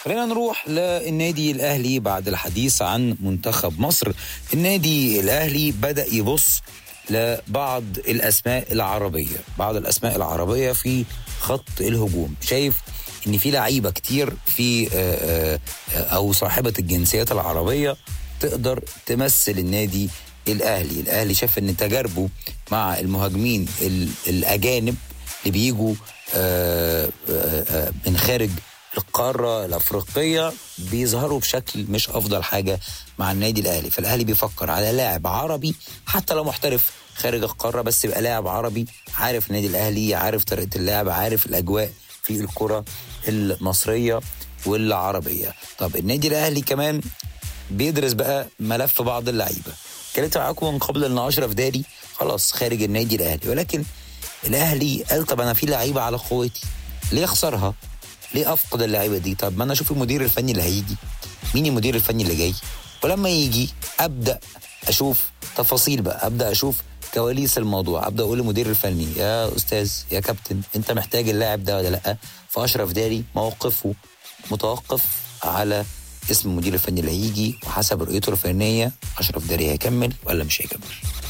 خلينا نروح للنادي الاهلي بعد الحديث عن منتخب مصر النادي الاهلي بدا يبص لبعض الاسماء العربيه بعض الاسماء العربيه في خط الهجوم شايف ان في لعيبه كتير في آه، آه، او صاحبه الجنسيات العربيه تقدر تمثل النادي الاهلي الاهلي شاف ان تجاربه مع المهاجمين ال- الاجانب اللي بيجوا آه، آه، آه، من خارج القاره الافريقيه بيظهروا بشكل مش افضل حاجه مع النادي الاهلي فالاهلي بيفكر على لاعب عربي حتى لو محترف خارج القاره بس يبقى لاعب عربي عارف النادي الاهلي عارف طريقه اللعب عارف الاجواء في الكره المصريه والعربيه طب النادي الاهلي كمان بيدرس بقى ملف بعض اللعيبه اتكلمت معاكم من قبل ان اشرف داري خلاص خارج النادي الاهلي ولكن الاهلي قال طب انا في لعيبه على قوتي ليه اخسرها؟ ليه افقد اللعيبه دي؟ طب ما انا اشوف المدير الفني اللي هيجي مين المدير الفني اللي جاي؟ ولما يجي ابدا اشوف تفاصيل بقى ابدا اشوف كواليس الموضوع ابدا اقول للمدير الفني يا استاذ يا كابتن انت محتاج اللاعب ده ولا لا فاشرف داري موقفه متوقف على اسم المدير الفني اللي هيجي وحسب رؤيته الفنيه اشرف داري هيكمل ولا مش هيكمل